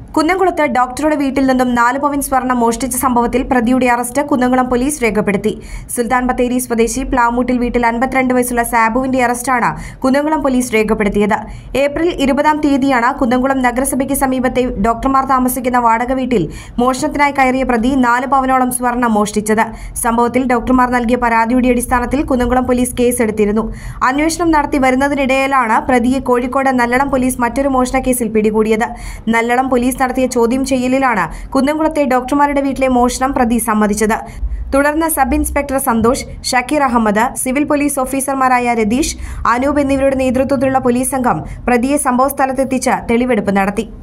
കുന്നംകുളത്ത് ഡോക്ടറുടെ വീട്ടിൽ നിന്നും നാല് പവൻ സ്വർണം മോഷ്ടിച്ച സംഭവത്തിൽ പ്രതിയുടെ അറസ്റ്റ് കുന്നംകുളം പോലീസ് രേഖപ്പെടുത്തി സുൽത്താൻ ബത്തേരി സ്വദേശി പ്ലാമൂട്ടിൽ വീട്ടിൽ അൻപത്തിരണ്ട് വയസ്സുള്ള സാബുവിന്റെ അറസ്റ്റാണ് കുന്നംകുളം പോലീസ് രേഖപ്പെടുത്തിയത് ഏപ്രിൽ ഇരുപതാം തീയതിയാണ് കുന്നംകുളം നഗരസഭയ്ക്ക് സമീപത്തെ ഡോക്ടർമാർ താമസിക്കുന്ന വാടക വീട്ടിൽ മോഷണത്തിനായി കയറിയ പ്രതി നാല് പവനോളം സ്വർണം മോഷ്ടിച്ചത് സംഭവത്തിൽ ഡോക്ടർമാർ നൽകിയ പരാതിയുടെ അടിസ്ഥാനത്തിൽ കുന്നംകുളം പോലീസ് കേസെടുത്തിരുന്നു അന്വേഷണം നടത്തി വരുന്നതിനിടയിലാണ് പ്രതിയെ കോഴിക്കോട് നല്ലളം പോലീസ് മറ്റൊരു മോഷണ കേസിൽ പിടികൂടിയത് നല്ലളം പോലീസ് നടത്തിയ ചോദ്യം ചെയ്യലിലാണ് കുന്നംകുളത്തെ ഡോക്ടർമാരുടെ വീട്ടിലെ മോഷണം പ്രതി സമ്മതിച്ചത് തുടർന്ന് sub inspector Santhosh Shakeer Ahammed civil police ഓഫീസർമാരായ രതീഷ് അനൂപ് എന്നിവരുടെ നേതൃത്വത്തിലുള്ള പോലീസ് സംഘം പ്രതിയെ സംഭവസ്ഥലത്തെത്തിച്ച് തെളിവെടുപ്പ് നടത്തി